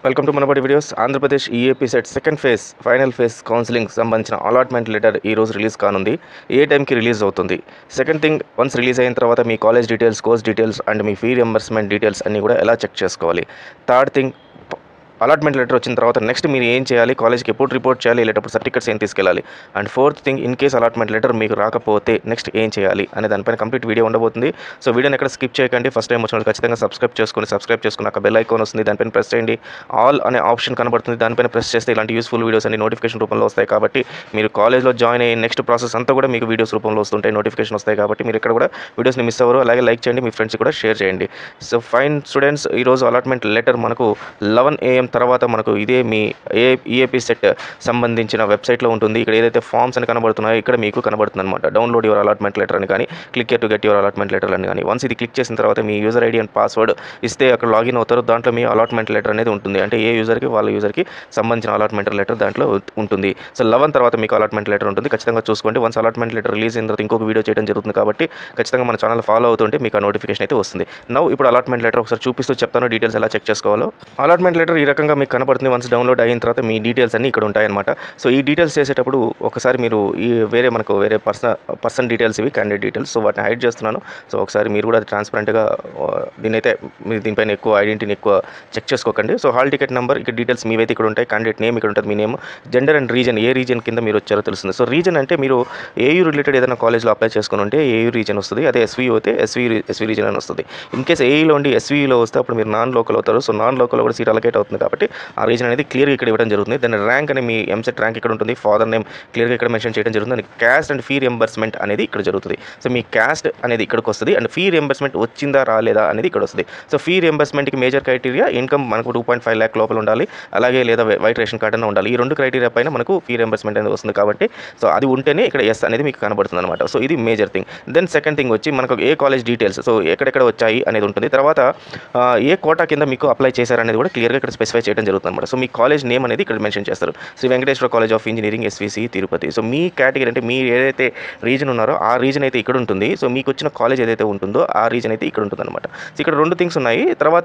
welcome to Manabadi videos Andhra Pradesh EAPCET second phase final phase counselling సంబంధించిన allotment letter ఈ రోజు release కానుంది ఏ టైంకి రిలీజ్ అవుతుంది సెకండ్ థింగ్ వన్స్ రిలీజ్ అయిన తర్వాత మీ college details course details and మీ ఫీ రియంబర్స్మెంట్ డీటెయిల్స్ అన్నీ కూడా ఎలా చెక్ చేసుకోవాలి థర్డ్ థింగ్ అలాట్మెంట్ లెటర్ వచ్చిన తర్వాత నెక్స్ట్ మీరు ఏం చేయాలి కాలేజ్కి ఎప్పుడు రిపోర్ట్ చేయాలి వెళ్ళేటప్పుడు సర్టిఫికేట్స్ ఏం తీసుకెళ్ళాలి and fourth thing in case allotment letter మీకు రాకపోతే నెక్స్ట్ ఏం చేయాలి అనే దానిపైన కంప్లీట్ వీడియో ఉండబోతుంది సో వీడియోని ఎక్కడ స్కిప్ చేయకండి ఫస్ట్ టైం వచ్చిన వాళ్ళు ఖచ్చితంగా సబ్స్క్రైబ్ చేసుకొని సబ్స్క్రైబ్ చేసుకున్నాక బెల్ ఐకాన్ వస్తుంది దానిపైన ప్రెస్ చేయండి ఆల్ అనే ఆప్షన్ కనబడుతుంది దానిపైన ప్రెస్ చేస్తే ఇలాంటి యూస్ఫుల్ వీడియోస్ అన్ని నోటిఫికేషన్ రూపంలో వస్తాయి కాబట్టి మీరు కాలేజ్లో జాయిన్ అయ్యి నెక్స్ట్ ప్రాసెస్ అంతా కూడా మీకు వీడియోస్ రూపంలో వస్తుంటాయి నోటిఫికేషన్ వస్తాయి కాబట్టి మీరు ఇక్కడ కూడా వీడియోస్ని మిస్ అవ్వరు అలాగే లైక్ చేయండి మీ ఫ్రెండ్స్ కూడా షేర్ చేయండి సో ఫైన్ స్టూడెంట్స్ ఈరోజు అలాట్మెంట్ లెటర్ మనకు లెవెన్ ఏఎం తర్వాత మనకు ఇదే మీ ఏ ఈఏపీ సెట్ సంబంధించిన వెబ్సైట్లో ఉంటుంది ఇక్కడ ఏదైతే ఫామ్స్ అని కనబడుతున్నాయో ఇక్కడ మీకు కనబడుతుంది అనమాట డౌన్లోడ్ యువర్ అలాట్మెంట్ లెటర్ అని కానీ click to get your allotment letter అని కానీ వన్స్ ఇది క్లిక్ చేసిన తర్వాత మీ యూజర్ ఐడి అండ్ పాస్వర్డ్ ఇస్తే అక్కడ లాగిన్ అవుతారు దాంట్లో మీ అలాట్మెంట్ లెటర్ అనేది ఉంటుంది అంటే ఏ యూజర్కి వాళ్ళ యూజర్కి సంబంధించిన అలాట్మెంట్ లెటర్ దాంట్లో ఉంటుంది సో లెవెన్ తర్వాత మీకు అలాట్మెంట్ లెటర్ ఉంటుంది ఖచ్చితంగా చూసుకోండి వన్స్ అలాట్మెంట్ లెటర్ రిలీజ్ అయిన తర్వాత ఇంకొక వీడియో చేయడం జరుగుతుంది కాబట్టి ఖచ్చితంగా మన ఛానల్ ఫాలో అవుతుంటే మీకు ఆ నోటిఫికేషన్ అయితే వస్తుంది నవ్వు ఇప్పుడు అలాట్మెంట్ లెటర్ ఒకసారి చూపిస్తూ చెప్తాను డీటెయిల్స్ ఎలా చెక్ చేసుకోవాలో అలాట్మెంట్ లెటర్ ఈ రకంగా మీకు కనబడుతుంది వన్స్ డౌన్లోడ్ అయిన తర్వాత మీ డీటెయిల్స్ అన్ని ఇక్కడ ఉంటాయన్నమాట సో ఈ డీటెయిల్స్ చేసేటప్పుడు ఒకసారి మీరు ఈ వేరే మనకు వేరే పర్సన్ పర్సన్ డీటెయిల్స్ ఇవి క్యాండిడేట్ డీటెయిల్స్ సో వాటిని హైడ్ చేస్తున్నాను సో ఒకసారి మీరు కూడా అది ట్రాన్స్పరెంట్గా దీనైతే మీరు దీనిపైన ఎక్కువ ఐడెంటిటీని ఎక్కువ చెక్ చేసుకోకండి సో హాల్ టికెట్ నెంబర్ ఇక్కడ డీటెయిల్స్ మీవైతే ఇక్కడ ఉంటాయి క్యాండిడేట్ నేమ్ ఇక్కడ ఉంటుంది మీ నేమ్ జెండర్ అండ్ రీజన్ ఏ రీజన్ కింద మీరు వచ్చారో తెలుస్తుంది సో రీజన్ అంటే మీరు ఏయూ రిలేటెడ్ ఏదైనా కాలేజ్లో అప్లై చేసుకుని ఉంటే ఏయూ రీజన్ వస్తుంది అదే ఎస్వీ అయితే ఎస్వీ ఎస్వీ రీజన్ అని వస్తుంది ఇన్ కేస్ ఏఈలో ఉండి ఎస్వీలో వస్తే అప్పుడు మీరు నాన్ లోకల్ అవుతారు సో నాన్ లోకల్ కూడా సీట్ అలకేట్ అవుతుంది కాబట్టి ఆ రీజన్ అనేది క్లియర్గా ఇక్కడ ఇవ్వడం జరుగుతుంది దాని ర్యాంక్ అని మీ ఎంసెట్ ర్యాంక్ ఇక్కడ ఉంటుంది ఫాదర్ నేమ్ క్లియర్గా ఇక్కడ మెన్షన్ చేయడం జరుగుతుంది and caste and fee reimbursement అనేది ఇక్కడ జరుగుతుంది సో మీ క్యాస్ట్ అనేది ఇక్కడికి వస్తుంది అండ్ ఫీ రియంబర్స్మెంట్ వచ్చిందా రాలేదా అనేది ఇక్కడ వస్తుంది సో ఫీ రియంబర్స్మెంట్కి మేజర్ క్రైటీరియా ఇన్కమ్ మనకు టూ పాయింట్ ఫైవ్ ల్యాక్ లోపల ఉండాలి అలాగే లేదా వైట్ రేషన్ కార్డ్ అన్న ఉండాలి ఈ రెండు క్రైటీరియా పైన మనకు ఫీ రియంబర్స్మెంట్ అనేది వస్తుంది కాబట్టి సో అది ఉంటేనే ఇక్కడ ఎస్ అనేది మీకు కనబడుతుంది అనమాట సో ఇది major thing then second thing వచ్చి మనకు ఏ కాలేజ్ డీటెయిల్స్ సో ఎక్కడెక్కడ వచ్చాయి అనేది ఉంటుంది తర్వాత ఆ, ఏ కోటా కింద మీకు అప్లై చేశారనేది కూడా క్లియర్గా ఇక్కడ స్పెసిఫై చేయడం జరుగుతుంది అనమాట సో మీ కాలేజ్ నేమ్ అనేది ఇక్కడ మెన్షన్ చేస్తారు Shri Venkateswara college of engineering SVC Tirupati so మీ కేటగిరీ అంటే మీరు ఏదైతే రీజన్ ఉన్నారో ఆ రీజన్ అయితే ఇక్కడ ఉంటుంది సో మీకు వచ్చిన కాలేజ్ ఏదైతే ఉంటుందో ఆ రీజన్ అయితే ఇక్కడ ఉంటుంది అనమాట సో ఇక్కడ రెండు థింగ్స్ ఉన్నాయి తర్వాత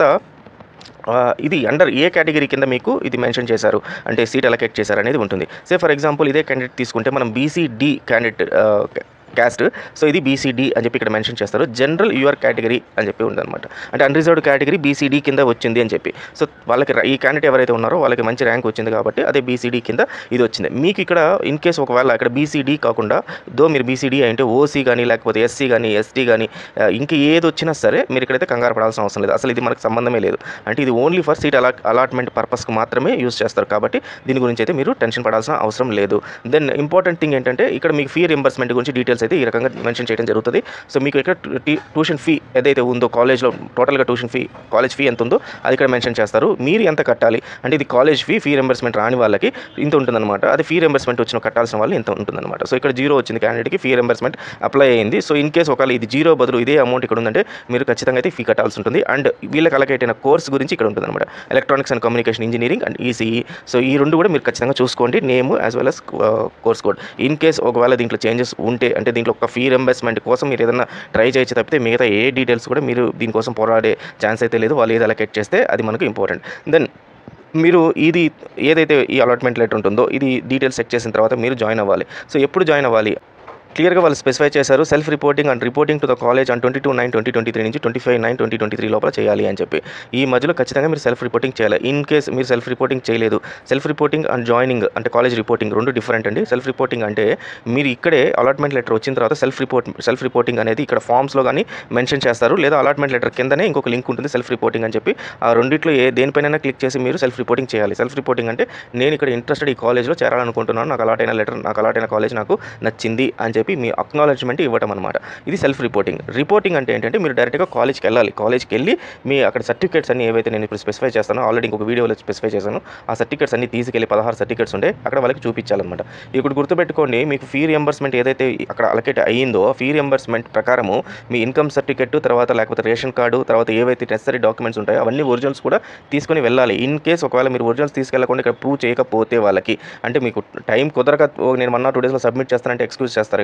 ఆ, ఇది అండర్ ఏ కేటగిరీ కింద మీకు ఇది మెన్షన్ చేశారు అంటే సీట్ అలకేట్ చేశారు అనేది ఉంటుంది సే ఫర్ ఎగ్జాంపుల్ ఇదే క్యాండిడేట్ తీసుకుంటే మనం బీసీడి క్యాండిడేట్ క్యాస్ట్ సో ఇది బీసీడీ అని చెప్పి ఇక్కడ మెన్షన్ చేస్తారు జనరల్ యువర్ కేటగిరీ అని చెప్పి ఉందన్నమాట అంటే అన్రిజర్వ్డ్ కేటగిరీ బీసీడీ కింద వచ్చింది అని చెప్పి సో వాళ్ళకి ర- ఈ క్యాండిడేట్ ఎవరైతే ఉన్నారో వాళ్ళకి మంచి ర్యాంక్ వచ్చింది కాబట్టి అదే బీసీడీ కింద ఇది వచ్చింది మీకు ఇక్కడ ఇన్ కేస్ ఒకవేళ ఇక్కడ బీసీడీ కాకుండా దో మీరు బీసీడీ అంటే ఓసీ కానీ లేకపోతే ఎస్సీ కానీ ఎస్టీ కానీ ఇంక ఏది వచ్చినా సరే మీరు ఇక్కడైతే కంగారు పడాల్సిన అవసరం లేదు అసలు ఇది మనకు సంబంధమే లేదు అంటే ఇది ఓన్లీ ఫర్ సీట్ అలా అలాట్మెంట్ పర్పస్కి మాత్రమే యూస్ చేస్తారు కాబట్టి దీని గురించి అయితే మీరు టెన్షన్ పడాల్సిన అవసరం లేదు దెన్ ఇంపార్టెంట్ థింగ్ ఏంటంటే ఇక్కడ మీకు ఫీ రింబర్స్మెంట్ గురించి డీటెయిల్స్ అయితే ఈ రకంగా మెన్షన్ చేయడం జరుగుతుంది సో మీకు ఇక్కడ టీ- ట్యూషన్ ఫీ ఏదైతే ఉందో కాలేజ్లో టోటల్గా ట్యూషన్ ఫీ కాలేజ్ ఫీ ఎంత ఉందో అది ఇక్కడ మెన్షన్ చేస్తారు మీరు ఎంత కట్టాలి అంటే ఇది కాలేజ్ ఫీ ఫీ రింబర్స్మెంట్ రాని వాళ్ళకి ఇంత ఉంటుందన్నమాట అది ఫీ రింబర్స్మెంట్ వచ్చిన కట్టాల్సిన వాళ్ళు ఇంత ఉంటుందన్నమాట సో ఇక్కడ జీరో వచ్చింది క్యాండిడేట్కి ఫీ రింబర్స్మెంట్ అప్లై అయింది సో ఇన్ కేస్ ఒకవేళ ఇది జీరో బదులు ఇదే అమౌంట్ ఇక్కడ ఉందంటే మీరు ఖచ్చితంగా అయితే ఫీ కట్టాల్సి ఉంటుంది అండ్ వీళ్ళకి అలకేట్ అయిన కోర్స్ గురించి ఇక్కడ ఉంటుంది అనమాట electronics and communication engineering and ECE so ఈ రెండు కూడా మీరు ఖచ్చితంగా చూసుకోండి name as well as course code in case ఒకవేళ దీంట్లో చేంజెస్ ఉంటే అంటే దీంట్లో ఒక ఫీ రింబర్స్మెంట్ కోసం మీరు ఏదైనా ట్రై చేయొచ్చు తప్పితే మిగతా ఏ డీటెయిల్స్ కూడా మీరు దీనికోసం పోరాడే ఛాన్స్ అయితే లేదు వాళ్ళు ఏది అలకేట్ చేస్తే అది మనకు ఇంపార్టెంట్ దెన్ మీరు ఇది ఏదైతే ఈ అలాట్మెంట్ లెటర్ ఉంటుందో ఇది డీటెయిల్స్ చెక్ చేసిన తర్వాత మీరు జాయిన్ అవ్వాలి సో ఎప్పుడు జాయిన్ అవ్వాలి క్లియర్గా వాళ్ళు స్పెసిఫై చేశారు self reporting and reporting to the college and twenty two nine twenty twenty three నుంచి twenty five nine twenty twenty three లోపల చేయాలి అని చెప్పి ఈ మధ్యలో ఖచ్చితంగా మీరు సెల్ఫ్ రిపోర్టింగ్ చేయాలి ఇన్ కేస్ మీరు సెల్ఫ్ రిపోర్టింగ్ చేయలేదు సెల్ఫ్ రిపోర్టింగ్ అండ్ జాయినింగ్ అంటే కాలేజ్ రిపోర్టింగ్ రెండు డిఫరెంట్ అండి సెల్ఫ్ రిపోర్టింగ్ అంటే మీరు ఇక్కడే అలాట్మెంట్ లెటర్ వచ్చిన తర్వాత సెల్ఫ్ రిపోర్ట్ సెల్ఫ్ రిపోర్టింగ్ అనేది ఇక్కడ ఫామ్స్లో కానీ మెన్షన్ చేస్తారు లేదా అలాట్మెంట్ లెటర్ కిందనే ఇంకొక లింక్ ఉంటుంది సెల్ఫ్ రిపోర్టింగ్ అని చెప్పి ఆ రెండిట్లో ఏ దేనిపైన క్లిక్ చేసి మీరు సెల్ఫ్ రిపోర్టింగ్ చేయాలి సెల్ఫ్ రిపోర్టింగ్ అంటే నేను ఇక్కడ ఇంట్రెస్టెడ్ ఈ కాలేజ్లో చేరాలనుకుంటున్నాను నాకు అలాట్ అయిన లెటర్ నాకు అలాట్ అయిన కాలేజ్ నాకు నచ్చింది అని చెప్పి మీ అక్నాలజ్మెంట్ ఇవ్వటం అనమాట ఇది సెల్ఫ్ రిపోర్టింగ్ రిపోర్టింగ్ అంటే ఏంటంటే మీరు డైరెక్ట్గా కాలేజ్కి వెళ్ళాలి కాలేజ్కి వెళ్ళి మీ అక్కడ సర్టిఫికేట్స్ అన్ని ఏవైతే నేను ఇప్పుడు స్పెసిఫై చేస్తానో ఆల్రెడీ ఇంకొక వీడియోలో స్పెసిఫై చేశాను ఆ సర్టిఫికేట్స్ అన్ని తీసుకెళ్ళి పదహారు సర్టిఫికేట్స్ ఉంటే అక్కడ వాళ్ళకి చూపించాలన్నమాట ఇప్పుడు గుర్తుపెట్టుకోండి మీకు ఫీ రియంబర్స్మెంట్ ఏదైతే అక్కడ అలకేట్ అయ్యిందో ఫీ రియంబర్స్మెంట్ ప్రకారము మీ ఇన్కమ్ సర్టిఫికెట్ తర్వాత లేకపోతే రేషన్ కార్డు తర్వాత ఏవైతే నెసరీ డాక్యుమెంట్స్ ఉంటాయో అవన్నీ ఒరిజినల్స్ కూడా తీసుకొని వెళ్ళాలి ఇన్ కేస్ ఒకవేళ మీరు ఒరిజినల్స్ తీసుకెళ్ళకుండా ఇక్కడ ప్రూవ్ చేయకపోతే వాళ్ళకి అంటే మీకు టైం కుదరక "ఓ, నేను వన్ ఆర్ టూ డేస్లో సబ్మిట్ చేస్తానంటే ఎక్స్క్యూజ్ చేస్తారు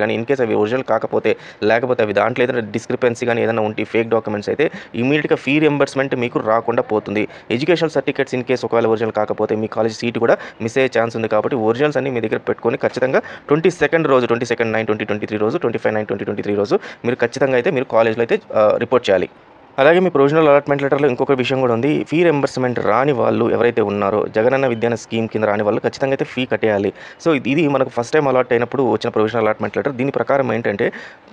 కానీ ఇన్ కేస్ అవి ఒరిజినల్ కాకపోతే లేకపోతే అవి దాంట్లో ఏదైనా డిస్క్రిపెన్సీ కానీ ఏదైనా ఉంటే ఫేక్ డాక్యుమెంట్స్ అయితే ఇమీడియట్గా ఫీ రియంబర్స్మెంట్ మీకు రాకుండా పోతుంది ఎడ్యుకేషన్ సర్టిఫికేట్స్ ఇన్ కేస్ ఒకవేళ ఒరిజినల్ కాకపోతే మీ కాలేజ్ సీట్ కూడా మిస్ అయ్యే ఛాన్స్ ఉంది కాబట్టి ఒరిజినల్స్ అన్ని మీ దగ్గర పెట్టుకొని ఖచ్చితంగా ట్వంటీ సెకండ్ రోజు twenty second nine twenty twenty three రోజు twenty five nine twenty twenty three రోజు మీరు ఖచ్చితంగా అయితే మీరు కాలేజ్లో అయితే రిపోర్ట్ చేయాలి అలాగే మీ ప్రొవిజనల్ అలాట్మెంట్ లెటర్లో ఇంకొక విషయం కూడా ఉంది ఫీ రెంబర్స్మెంట్ రాని వాళ్ళు ఎవరైతే ఉన్నారో జగనన్న విద్యాన స్కీమ్ కింద రాని వాళ్ళు ఖచ్చితంగా అయితే ఫీ కట్టేయాలి సో ఇది మనకు ఫస్ట్ టైం అలాట్ అయినప్పుడు వచ్చిన ప్రొవిజనల్ అలాట్మెంట్ లెటర్ దీని ప్రకారం ఏంటంటే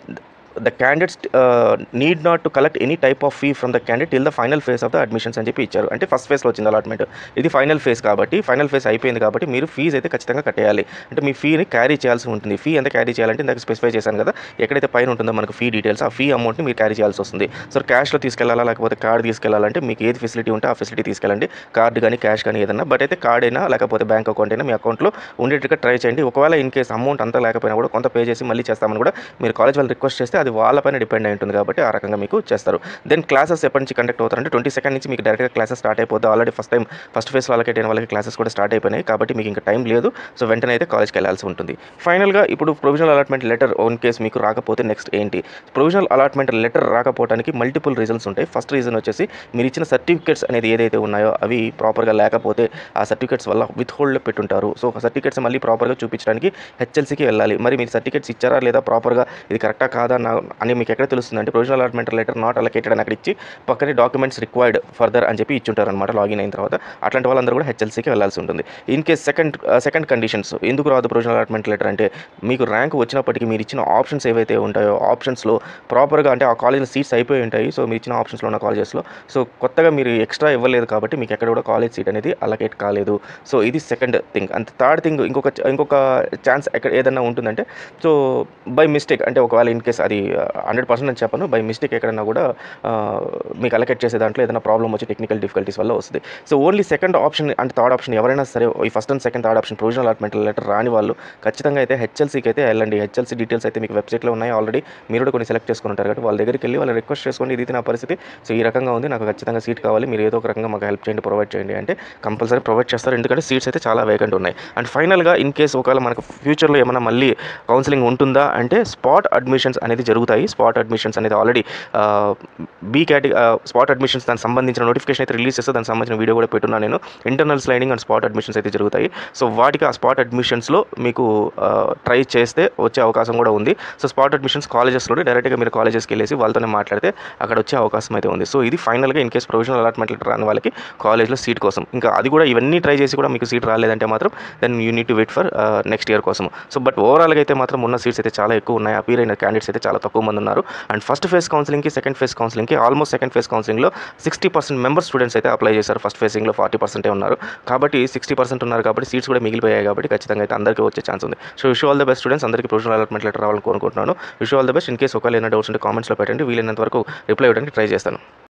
the candidates need not to collect any type of fee from the candidate till the final phase of the admissions అని చెప్పి ఇచ్చారు అంటే ఫస్ట్ ఫేస్లో వచ్చింది అలాట్మెంట్ ఇది ఫైనల్ ఫేస్ కాబట్టి ఫైనల్ ఫేస్ అయిపోయింది కాబట్టి మీరు ఫీజు అయితే ఖచ్చితంగా కట్టేయాలి అంటే మీ ఫీని క్యారీ చేయాల్సి ఉంటుంది ఫీ ఎంత క్యారీ చేయాలంటే ఇందాక స్పెసిఫై చేశాను కదా ఎక్కడైతే పైన ఉంటుందో మనకు ఫీ డీటెయిల్స్ ఆ ఫీ అమౌంట్ని మీరు క్యారీ చేయాల్సి వస్తుంది సో క్యాష్లో తీసుకెళ్లాలా లేకపోతే కార్డు తీసుకెళ్లాలంటే మీకు ఏది ఫెసిలిటీ ఉంటే ఆ ఫెసిలిటీ తీసుకెళ్ళండి కార్డు కానీ క్యాష్ కానీ ఏదన్నా బట్ అయితే కార్డ్ అయినా లేకపోతే బ్యాంక్ అకౌంట్ అయినా మీ అకౌంట్లో ఉండేట్టుగా ట్రై చేయండి ఒకవేళ ఇన్ కేస్ అమౌంట్ అంతా లేకపోయినా కూడా కొంత పే చేసి మళ్ళీ చేస్తామని కూడా మీరు కాలేజ్ వాళ్ళు రిక్వెస్ట్ చేస్తే అది వాళ్ళపైన డిపెండ్ అయి ఉంటుంది కాబట్టి ఆ రకంగా మీకు చేస్తారు దెన్ క్లాసెస్ ఎప్పటి నుంచి కండక్ట్ అవుతారంటే ట్వంటీ సెకండ్ నుంచి మీకు డైరెక్ట్గా క్లాసెస్ స్టార్ట్ అయిపోతుంది already first time first phase వాళ్ళకి అయిన వాళ్ళకి క్లాసెస్ కూడా స్టార్ట్ అయిపోయినాయి కాబట్టి మీకు ఇంకా టైం లేదు సో వెంటనే అయితే కాలేజ్కి వెళ్ళాల్సి ఉంటుంది ఫైనల్గా ఇప్పుడు provisional allotment letter own case మీకు రాకపోతే నెక్స్ట్ ఏంటి ప్రొవిజనల్ అలాట్మెంట్ లెటర్ రాకపోవడానికి మల్టిపుల్ రీజన్స్ ఉంటాయి ఫస్ట్ రీజన్ వచ్చేసి మీరు ఇచ్చిన సర్టిఫికేట్స్ అనేది ఏదైతే ఉన్నాయో అవి ప్రాపర్గా లేకపోతే ఆ సర్టిఫికేట్స్ వల్ల విత్ హోల్డ్లో పెట్టుంటారు సో ఆ సర్టిఫికేట్స్ మళ్ళీ ప్రాపర్గా చూపించడానికి హెచ్ఎల్సీకి వెళ్ళాలి మరి మీరు సర్టిఫికేట్స్ ఇచ్చారా లేదా ప్రాపర్గా ఇది కరెక్టా కాదా నా అని మీకు ఎక్కడ తెలుస్తుంది అంటే provisional allotment letter not allocated అని అక్కడ ఇచ్చి పక్కనే డాక్యుమెంట్స్ రిక్వైర్డ్ ఫర్దర్ అని చెప్పి ఇచ్చుంటారు అనమాట లాగిన్ అయిన తర్వాత అట్లాంటి వాళ్ళందరూ కూడా హెచ్ఎల్సీకి వెళ్ళాల్సి ఉంటుంది in case second second conditions ఎందుకు రాదు ప్రొవిజనల్ అలాట్మెంట్ లెటర్ అంటే మీకు ర్యాంక్ వచ్చినప్పటికీ మీరు ఇచ్చిన ఆప్షన్స్ ఏవైతే ఉంటాయో ఆప్షన్స్లో ప్రాపర్గా అంటే ఆ కాలేజ్లో సీట్స్ అయిపోయి ఉంటాయి సో మీరు ఇచ్చిన ఆప్షన్స్లో ఉన్న కాలేజెస్లో సో కొత్తగా మీరు ఎక్స్ట్రా ఇవ్వలేదు కాబట్టి మీకు ఎక్కడ కూడా కాలేజ్ సీట్ అనేది అలకేట్ కాలేదు సో ఇది second thing and third thing ఇంకొక ఇంకొక ఛాన్స్ ఎక్కడ ఏదైనా ఉంటుందంటే సో బై మిస్టేక్ అంటే ఒకవేళ ఇన్ కేస్ అది హండ్రెడ్ పర్సెంట్ అని చెప్పను బై మిస్టేక్ ఎక్కడన్నా కూడా ఆ, మీకు అలకేట్ చేసే దాంట్లో ఏదైనా ప్రాబ్లం వచ్చి టెక్నికల్ డిఫికల్టీస్ వల్ల వస్తుంది so only second option and third option ఎవరైనా సరే ఈ first and second third option provisional allotment letter రాని వాళ్ళు ఖచ్చితంగా అయితే హెచ్ఎల్సీకి అయితే వెళ్ళండి హెచ్ఎల్సీ డీటెయిల్స్ అయితే మీకు వెబ్సైట్లో ఉన్నాయి ఆల్రెడీ మీరు కూడా కొన్ని సెలెక్ట్ చేసుకుని ఉంటారు కాబట్టి వాళ్ళ దగ్గరికి వెళ్ళి వాళ్ళు రిక్వెస్ట్ చేసుకోండి ఇది నా పరిస్థితి సో ఈ రకంగా ఉంది నాకు ఖచ్చితంగా సీట్ కావాలి మీరు ఏదో ఒక రకంగా మాకు హెల్ప్ చేయండి ప్రొవైడ్ చేయండి అంటే కంపల్సరీ ప్రొవైడ్ చేస్తారు ఎందుకంటే సీట్స్ అయితే చాలా వేకెంట్ ఉన్నాయి అండ్ ఫైనల్గా ఇన్ కేస్ ఒకవేళ మనకు ఫ్యూచర్లో ఏమైనా మళ్ళీ కౌన్సిలింగ్ ఉంటుందా అంటే స్పాట్ అడ్మిషన్స్ అనేది జరుగుతాయి స్పాట్ అడ్మిషన్స్ అనేది already B category spot admissions దానికి సంబంధించిన నోటిఫికేషన్ అయితే రిలీజ్ చేస్తే దానికి సంబంధించిన వీడియో కూడా పెట్టున్నాను నేను internal sliding and spot admissions అయితే జరుగుతాయి సో వాటికి ఆ స్పాట్ అడ్మిషన్స్లో మీకు ట్రై చేస్తే వచ్చే అవకాశం కూడా ఉంది సో స్పాట్ అడ్మిషన్స్ కాలేజెస్లోనే డైరెక్ట్గా మీరు కాలేజెస్కి వెళ్ళేసి వాళ్ళతోనే మాట్లాడితే అక్కడ వచ్చే అవకాశం అయితే ఉంది సో ఇది ఫైనల్గా in case provisional allotment letter రాని వాళ్ళకి కాలేజ్లో సీట్ కోసం ఇంకా అది కూడా ఇవన్నీ ట్రై చేసి కూడా మీకు సీట్ రాలేదంటే మాత్రం then you need to wait for next year కోసం సో బట్ ఓవరాల్గా అయితే మాత్రం ఉన్న సీట్స్ అయితే చాలా ఎక్కువ ఉన్నాయి అపీర్ అయిన క్యాండిడేట్స్ అయితే చాలా తక్కువ మంది ఉన్నారు అండ్ ఫస్ట్ ఫేజ్ కౌన్సిలింగ్కి సెకండ్ ఫేజ్ కౌన్సిలింగ్కి ఆల్మోస్ట్ సెకండ్ ఫేజ్ కౌన్సిలింగ్లో సిక్స్టీ పర్సెంట్ మెంబర్ స్టూడెంట్స్ అయితే అప్లై చేశారు ఫస్ట్ ఫేజింగ్లో ఫార్టీ పర్సెంటే ఉన్నారు కాబట్టి సిక్స్టీ పర్సెంట్ ఉన్నారు కాబట్టి సీట్స్ కూడా మిగిలిపోయాయి కాబట్టి ఖచ్చితంగా అయితే అందరికీ వచ్చే ఛాన్స్ ఉంది so wish all the best students అందరికీ ప్రొఫెషనల్ అలాట్మెంట్ లెటర్ రావాలని కోరుకుంటున్నాను wish all the best in case ఒకవేళ ఏమైనా డౌట్స్ ఉంటే కామెంట్స్లో పెట్టండి వీలైనంత వరకు రిప్లై ఇవ్వడానికి ట్రై చేస్తాను